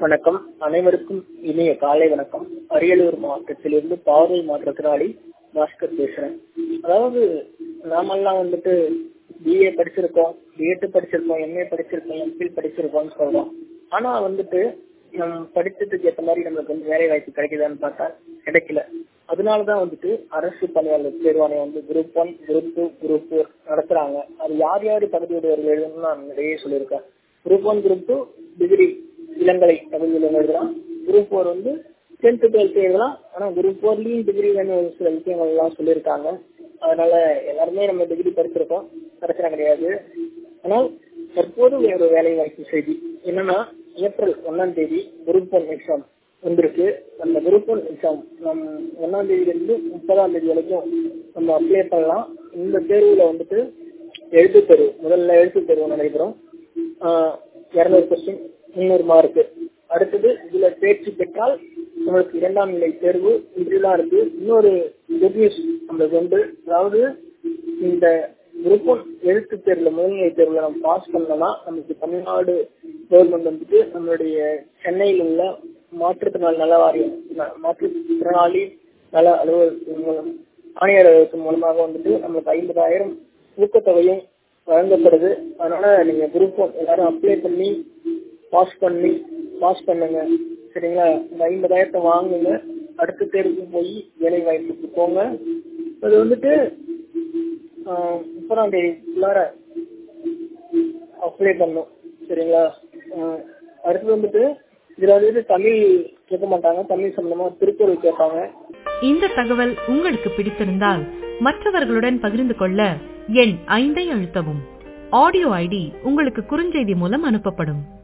வணக்கம் அனைவருக்கும் இனிய காலை வணக்கம் அரியலூர் மாவட்டத்திலிருந்து பார்வை மாற்றத்தினாடி பாஸ்கர் பேசுறேன் அதாவது நாமெல்லாம் வந்துட்டு பிஏ படிச்சிருக்கோம் பிஎட் படிச்சிருக்கோம் எம்ஏ படிச்சிருக்கோம் எம்பில் படிச்சிருக்கோம்னு சொல்றோம் ஆனா வந்துட்டு நம்ம படிச்சதுக்கு ஏற்ற மாதிரி நம்மளுக்கு வந்து வேலை வாய்ப்பு கிடைக்குதான்னு பார்த்தா கிடைக்கல அதனாலதான் வந்துட்டு அரசு பணியாளர் தேர்வாணையம் வந்து group one group two group four நடத்துறாங்க அது யார் யார் தகுதியுடையவர்கள் எழுதணும்னு நான் நிறைய சொல்லியிருக்கேன் group one group two degree இளங்கலை தகுதியில் எழுதலாம் குரூப் ஃபோர் வந்து டென்த்து டுவெல்த் எழுதலாம் ஆனா குரூப் ஃபோர்லயும் டிகிரி வேணும் சில விஷயங்கள் எல்லாம் சொல்லியிருக்காங்க அதனால எல்லாருமே நம்ம டிகிரி படிச்சிருக்கோம் பிரச்சனை கிடையாது ஆனால் தற்போது ஒரு வேலை வாய்ப்பு செய்தி என்னன்னா ஏப்ரல் ஒன்னாம் தேதி குரூப் ஒன் எக்ஸாம் வந்திருக்கு அந்த குரூப் ஒன் எக்ஸாம் நம் ஒன்னாம் தேதியிலிருந்து முப்பதாம் தேதி வரைக்கும் நம்ம அப்ளை பண்ணலாம் இந்த தேர்வுல வந்துட்டு எழுத்து தேர்வு முதல்ல எழுத்து தேர்வு நடைபெறும் இருநூறு கொஸ்டின் முன்னூறு மார்க் அடுத்தது இதுல தேர்ச்சி பெற்றால் நம்மளுக்கு இரண்டாம் நிலை தேர்வு இப்படிலாம் இருக்கு இன்னொரு குட் நியூஸ் நம்மளுக்கு உண்டு அதாவது இந்த குரூப் ஒன் எழுத்து தேர்வுல முதல்நிலை தேர்வுல நம்ம பாஸ் பண்ணோம்னா நமக்கு தமிழ்நாடு கவர்மெண்ட் வந்துட்டு நம்மளுடைய சென்னையில் உள்ள மாற்றுத்திறனாளி நல வாரியம் மாற்றுத்திறனாளி நல அலுவலகத்தின் மூலம் ஆணையர் மூலமாக வந்துட்டு நம்மளுக்கு ஐம்பதாயிரம் ஊக்கத்தொகையும் வழங்கப்படுது அதனால நீங்க குரூப் ஒன் எல்லாரும் அப்ளை பண்ணி பாஸ் பண்ணி பாஸ் பண்ணுங்க சரிங்களா இந்த ஐம்பதாயிரத்தை வாங்குங்க அடுத்த தேர்வுக்கு போய் வேலை வாய்ப்புக்கு போங்க அது வந்துட்டு முப்பதாம் தேதி உள்ளார அப்ளை பண்ணும் சரிங்களா அடுத்தது வந்துட்டு இதுல வந்துட்டு தமிழ் கேட்க மாட்டாங்க தமிழ் சம்பந்தமா திருக்குறள் கேட்பாங்க இந்த தகவல் உங்களுக்கு பிடித்திருந்தால் மற்றவர்களுடன் பகிர்ந்து கொள்ள எண் ஐந்தை அழுத்தவும் ஆடியோ ஐடி உங்களுக்கு குறுஞ்செய்தி மூலம் அனுப்பப்படும்